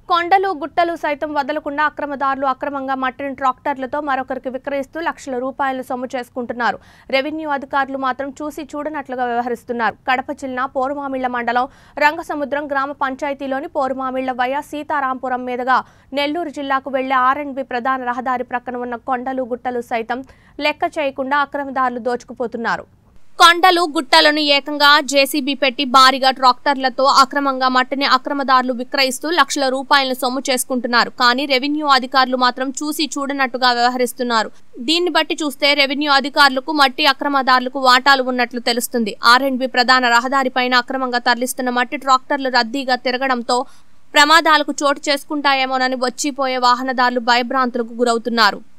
కొండలు గుట్టలు సైతం వదలకుండా అక్రమదారులు అక్రమంగా మట్టిని ట్రాక్టర్లతో మరొకరికి విక్రయిస్తూ లక్షల రూపాయలు సొమ్ము చేసుకుంటున్నారు రెవెన్యూ అధికారులు మాత్రం చూసి చూడనట్లుగా వ్యవహరిస్తున్నారు కడప జిల్లా పోరుమామిళ్ల మండలం రంగసముద్రం గ్రామ పంచాయతీలోని పోరుమామిళ్ల వయ సీతారాంపురం మీదుగా నెల్లూరు జిల్లాకు వెళ్లే ఆర్ఎండ్బి ప్రధాన రహదారి ప్రక్కన ఉన్న కొండలు గుట్టలు సైతం లెక్క చేయకుండా అక్రమదారులు దోచుకుపోతున్నారు కొండలు గుట్టలను ఏకంగా జేసీబీ పెట్టి భారీగా ట్రాక్టర్లతో అక్రమంగా మట్టిని అక్రమదారులు విక్రయిస్తూ లక్షల రూపాయలను సొమ్ము చేసుకుంటున్నారు కానీ రెవెన్యూ అధికారులు మాత్రం చూసి చూడనట్టుగా వ్యవహరిస్తున్నారు దీన్ని బట్టి చూస్తే రెవెన్యూ అధికారులకు మట్టి అక్రమదారులకు వాటాలు ఉన్నట్లు తెలుస్తుంది ఆర్ఎండ్బి ప్రధాన రహదారిపైన అక్రమంగా తరలిస్తున్న మట్టి ట్రాక్టర్లు రద్దీగా తిరగడంతో ప్రమాదాలకు చోటు చేసుకుంటాయేమోనని వచ్చిపోయే వాహనదారులు భయభ్రాంతులకు గురవుతున్నారు